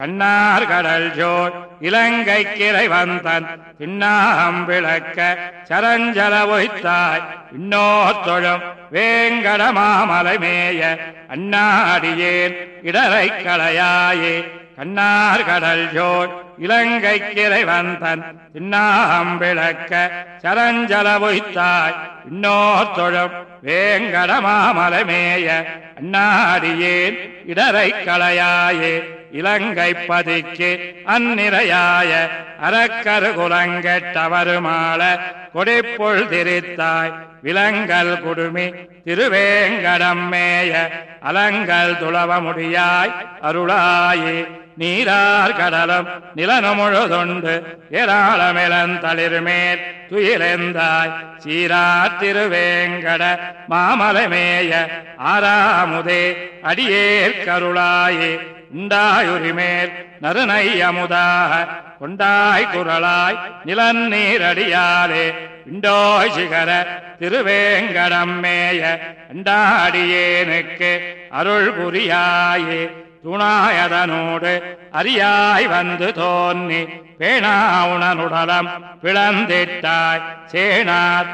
கண்ணார் கடல் ஜோர் இலங்கை கிளை வந்தன் திண்ணாகம் விளக்க சரஞ்சல ஒய்த்தாய் இன்னோர் தொழும் வேங்கட மாமலை மேய அண்ணாடியேன் இடரை களையாயே கண்ணார் கடல் ஜோர் இலங்கை கிளை வந்தன் திண்ணாகம் விளக்க சரஞ்சல ஒய்த்தாய் இன்னோர் தொழும் வேங்கட மாமலை மேய அண்ணாடியேன் இடரை களையாயே இலங்கை பதிக்கு அந்நிறையாய அறக்கரு குலங்கெட்டவருமாள கொடிப்புள் திரித்தாய் விலங்கல் குடுமி திருவேங்கடம் மேய அலங்கல் துளவ முடியாய் அருளாயே நீரார் கடலும் நிலனுமுழுதுண்டு ஏராளமிழந்தளிர் மேல் துயிலெந்தாய் சீரா திருவேங்கட மாமலை மேய ஆறாமுதே அடியேற் கருளாயே உண்டாயுரிமேல் நறுனை அமுதாக கொண்டாய் குரலாய் நிலநீரடியாலே விண்டோய் சிகர திருவேங்கடம் மேய அண்டாடியேனுக்கு அருள் புரியாயே துணாயதனோடு அரியாய் வந்து தோன்னி பேணாவுணனுடலம் பிளந்திட்டாய் சேனார்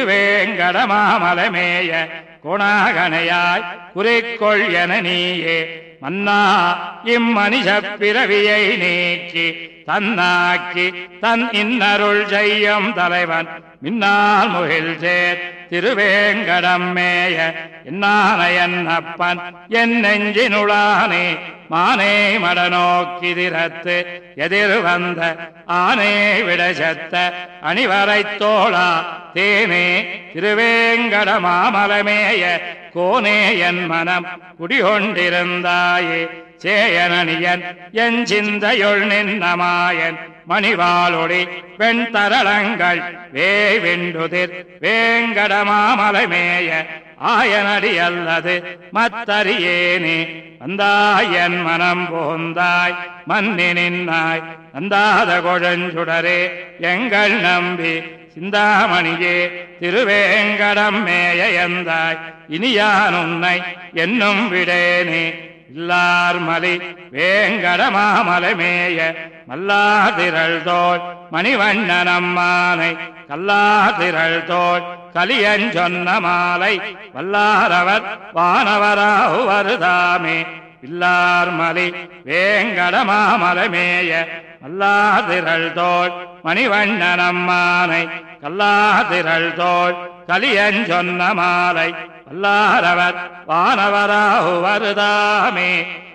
திருவேங்கடமாமலமேய குணாகனையாய் குறிக்கொள் என நீயே மன்னா இம்மனிஷ பிறவியை நீக்கி தன்னாக்கி தன் இன்னருள் செய்யும் தலைவன் மின்னால் முகில் சேர் திருவேங்கடம் மேய என்னான என்னப்பன் என் நெஞ்சினுளானே மானே மடநோக்கி திறத்து எதிர் வந்த ஆனே விடசத்த அணிவரை தோழா தேனே திருவேங்கட மாமலமேய கோனே என் மனம் குடிகொண்டிருந்தாயே சேயனனியன் என் சிந்தையுள் நின்னமாயன் மணிவாளொடி வெண்தரளங்கள் வேவிண்டுதிர் வேங்கடமாமலைமேய ஆயனடி அல்லது மத்தறியேனே வந்தாயன் மனம் போந்தாய் மன்னி நின்னாய் வந்தாத கொழஞ்சுடரே எங்கள் நம்பி சிந்தாமணியே திருவேங்கடம் மேய எந்தாய் இனியான் உன்னை என்னும் விடேனே இல்லார் மலி வேங்கடமாமலை மேய மல்லாதிரள் தோல் மணிவண்ணனம்மானை கல்லாதிரள் தோல் கலியன் சொன்ன மாலை வல்லாரவர் வானவராகு வருதாமே இல்லார் மலி வேங்கடமாமலை மேய மல்லாதிரள் தோல் மணிவண்ணனம்மானை கல்லாதிரள் தோல் கலியன் சொன்ன மாலை வல்லாரவர் வானவராகு வருதாமே